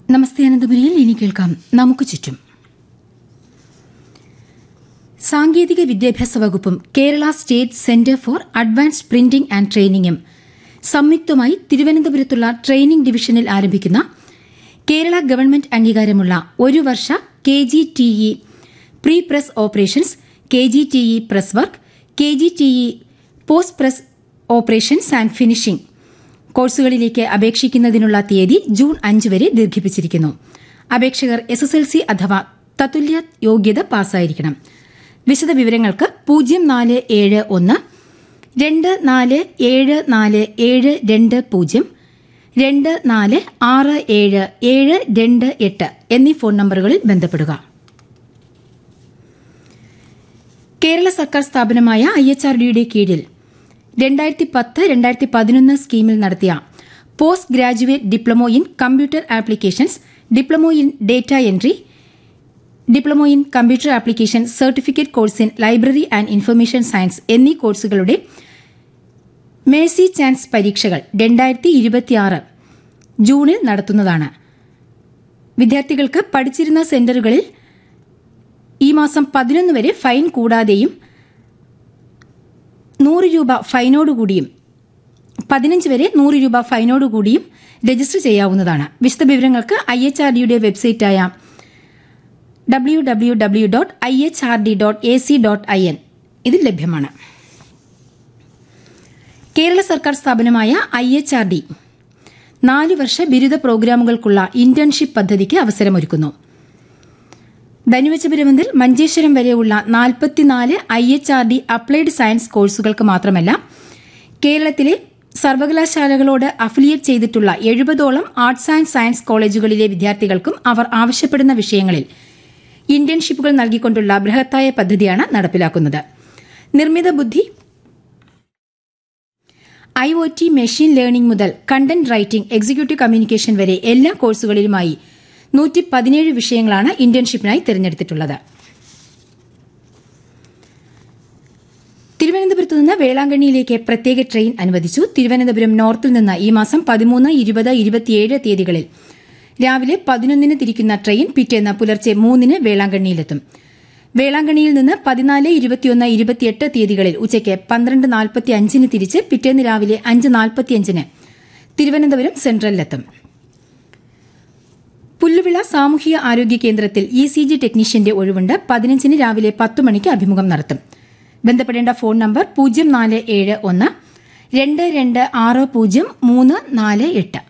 നമസ്തേ അനന്തപുരിയിൽ ഇനി കേൾക്കാം നമുക്ക് ചുറ്റും സാങ്കേതിക വിദ്യാഭ്യാസ വകുപ്പും Kerala state centre for advanced printing and ട്രെയിനിങ്ങും സംയുക്തമായി തിരുവനന്തപുരത്തുള്ള ട്രെയിനിംഗ് ഡിവിഷനിൽ ആരംഭിക്കുന്ന കേരള ഗവൺമെന്റ് അംഗീകാരമുള്ള ഒരു വർഷ K G T E pre press operations K G T E press work K G T E post press operations and finishing കോഴ്സുകളിലേക്ക് അപേക്ഷിക്കുന്നതിനുള്ള തീയതി ജൂൺ അഞ്ച് വരെ ദീർഘിപ്പിച്ചിരിക്കുന്നു അപേക്ഷകർ എസ് എസ് എൽ സി അഥവാ തത്തുല്യ യോഗ്യത പാസ്സായിരിക്കണം വിശദവിവരങ്ങൾക്ക് പൂജ്യം നാല് ഏഴ് ഒന്ന് രണ്ട് നാല് ഏഴ് നാല് ഏഴ് രണ്ട് പൂജ്യം രണ്ട് നാല് ആറ് ഏഴ് ഏഴ് രണ്ട് എട്ട് എന്നീ ഫോൺ നമ്പറുകളിൽ ബന്ധപ്പെടുക കേരള സർക്കാർ സ്ഥാപനമായ ഐ എച്ച് ആർ ഡിയുടെ കീഴിൽ രണ്ടായിരത്തി പത്ത് രണ്ടായിരത്തി പതിനൊന്ന് സ്കീമിൽ നടത്തിയ post graduate diploma in computer applications diploma in data entry diploma in computer application certificate course in library and information science എന്നീ കോഴ്സുകളുടെ മേഴ്സി ചാൻസ് പരീക്ഷകൾ രണ്ടായിരത്തി ഇരുപത്തിയാറ് ജൂണിൽ നടത്തുന്നതാണ് വിദ്യാർത്ഥികൾക്ക് പഠിച്ചിരുന്ന സെന്ററുകളിൽ ഈ മാസം പതിനൊന്ന് വരെ ഫൈൻ കൂടാതെയും നൂറ് രൂപ ഫൈനോടുകൂടിയും പതിനഞ്ച് വരെ നൂറ് രൂപ ഫൈനോടുകൂടിയും രജിസ്റ്റർ ചെയ്യാവുന്നതാണ് വിശദവിവരങ്ങൾക്ക് ഐ എച്ച് ആർ ഡിയുടെ വെബ്സൈറ്റായ W W W dot I H R D dot A C dot I N ഇതിൽ ലഭ്യമാണ് കേരള സർക്കാർ സ്ഥാപനമായ ഐ എച്ച് ആർ ഡി നാല് വർഷ ബിരുദ പ്രോഗ്രാമുകൾക്കുള്ള ഇന്റേൺഷിപ്പ് പദ്ധതിക്ക് അവസരമൊരുക്കുന്നു ധനുവച്ചപുരം മുതൽ മഞ്ചേശ്വരം വരെയുള്ള നാൽപ്പത്തിനാല് I H R D applied science കോഴ്സുകൾക്ക് മാത്രമല്ല കേരളത്തിലെ സർവകലാശാലകളോട് അഫിലിയേറ്റ് ചെയ്തിട്ടുള്ള എഴുപതോളം ആർട്സ് ആൻഡ് സയൻസ് കോളേജുകളിലെ വിദ്യാർത്ഥികൾക്കും അവർ ആവശ്യപ്പെടുന്ന വിഷയങ്ങളിൽ ഇന്റേൺഷിപ്പുകൾ നൽകിക്കൊണ്ടുള്ള ബൃഹത്തായ പദ്ധതിയാണ് നടപ്പിലാക്കുന്നത് നിർമ്മിത ബുദ്ധി I O T machine learning മുതൽ കണ്ടന്റ് റൈറ്റിംഗ് എക്സിക്യൂട്ടീവ് കമ്മ്യൂണിക്കേഷൻ വരെ എല്ലാ കോഴ്സുകളിലുമായി നൂറ്റി പതിനേഴ് വിഷയങ്ങളാണ് ഇന്റേൺഷിപ്പിനായി തിരഞ്ഞെടുത്തിട്ടുള്ളത് തിരുവനന്തപുരത്ത് നിന്ന് വേളാങ്കണ്ണിയിലേക്ക് പ്രത്യേക ട്രെയിൻ അനുവദിച്ചു തിരുവനന്തപുരം നോർത്തിൽ നിന്ന് ഈ മാസം പതിമൂന്ന് ഇരുപത് ഇരുപത്തിയേഴ് തീയതികളിൽ രാവിലെ പതിനൊന്നിന് തിരിക്കുന്ന ട്രെയിൻ പിറ്റേന്ന് പുലർച്ചെ മൂന്നിന് വേളാങ്കണ്ണിയിലെത്തും വേളാങ്കണ്ണിയിൽ നിന്ന് പതിനാല് ഇരുപത്തിയൊന്ന് ഇരുപത്തിയെട്ട് തീയതികളിൽ ഉച്ചയ്ക്ക് പന്ത്രണ്ട് നാൽപ്പത്തി അഞ്ചിന് തിരിച്ച് പിറ്റേന്ന് രാവിലെ അഞ്ച് നാൽപ്പത്തിയഞ്ചിന് തിരുവനന്തപുരം സെൻട്രലിലെത്തും പുല്ലുവിള സാമൂഹിക ആരോഗ്യ കേന്ദ്രത്തിൽ ഇ സി ജി ടെക്നീഷ്യന്റെ ഒഴിവുണ്ട് പതിനഞ്ചിന് രാവിലെ പത്ത് മണിക്ക് അഭിമുഖം നടത്തും ബന്ധപ്പെടേണ്ട ഫോൺ നമ്പർ പൂജ്യം നാല് ഏഴ് ഒന്ന് രണ്ട് രണ്ട് ആറ് പൂജ്യം മൂന്ന് നാല് എട്ട്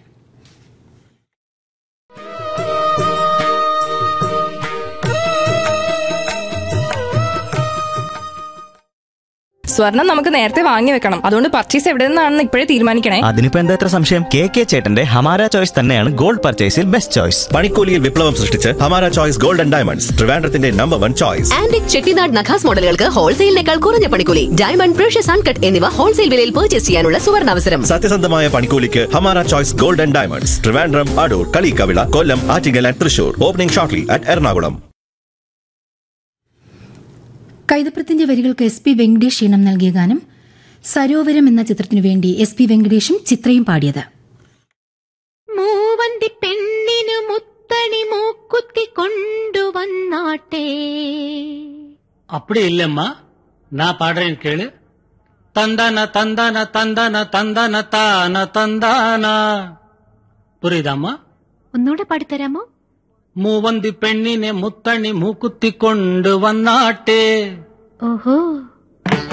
സ്വർണം നമുക്ക് നേരത്തെ വാങ്ങി വെക്കണം അതുകൊണ്ട് പർച്ചേസ് എവിടെ നിന്നാണെന്ന് ഇപ്പോഴേ തീരുമാനിക്കണേ അതിനിപ്പോ എന്താ ഇത്ര സംശയം കെ കെ ചേട്ടന്റെ ഹമാര ചോയ്സ് തന്നെയാണ് ഗോൾഡ് പർച്ചേസിൽ ബെസ്റ്റ് ചോയ്സ് പണിക്കൂലിയിൽ വിപ്ലവം സൃഷ്ടിച്ച് Hamara choice gold and diamonds ട്രിവാൻഡ്രത്തിന്റെ number one choice antique Chettinad Nakas മോഡലുകൾക്ക് ഹോൾസെയിലിനേക്കാൾ കുറഞ്ഞ പണിക്കൂലി ഡയമണ്ട് പ്രഷ്യസ് അൺകട്ട് എന്നിവ ഹോൾസെയിൽ വിലയിൽ പർച്ചേസ് ചെയ്യാനുള്ള സുവർണാവസരം സത്യസന്ധമായ പണിക്കൂലിക്ക് Hamara choice gold and diamonds Trivandrum Adoor Kalikkavila Kollam Attingal and Thrissur opening shortly at Ernakulam കൈതപ്രത്തിന്റെ വരികൾക്ക് എസ് പി വെങ്കടേഷ് ഈണം നൽകിയ ഗാനം സരോവരം എന്ന ചിത്രത്തിനു വേണ്ടി എസ് പി വെങ്കടേഷും ചിത്രയും പാടിയത് മൂവന്തി പെണ്ണിനു മുത്തണി മൂക്കുത്തി കൊണ്ടുവന്നാട്ടെ அப்படி இல்லம்மா நான் பாடுறேன் கேளு தந்தான தந்தான தந்தான தந்தான தான தந்தானா புரியுதாம்மா ഒന്നുകൂടെ പാടിത്തരാമോ மூவந்தி பெண்ணிനെ முத்தணி மூக்குத்தி கொண்டு வந்தாட்டே ഓഹോ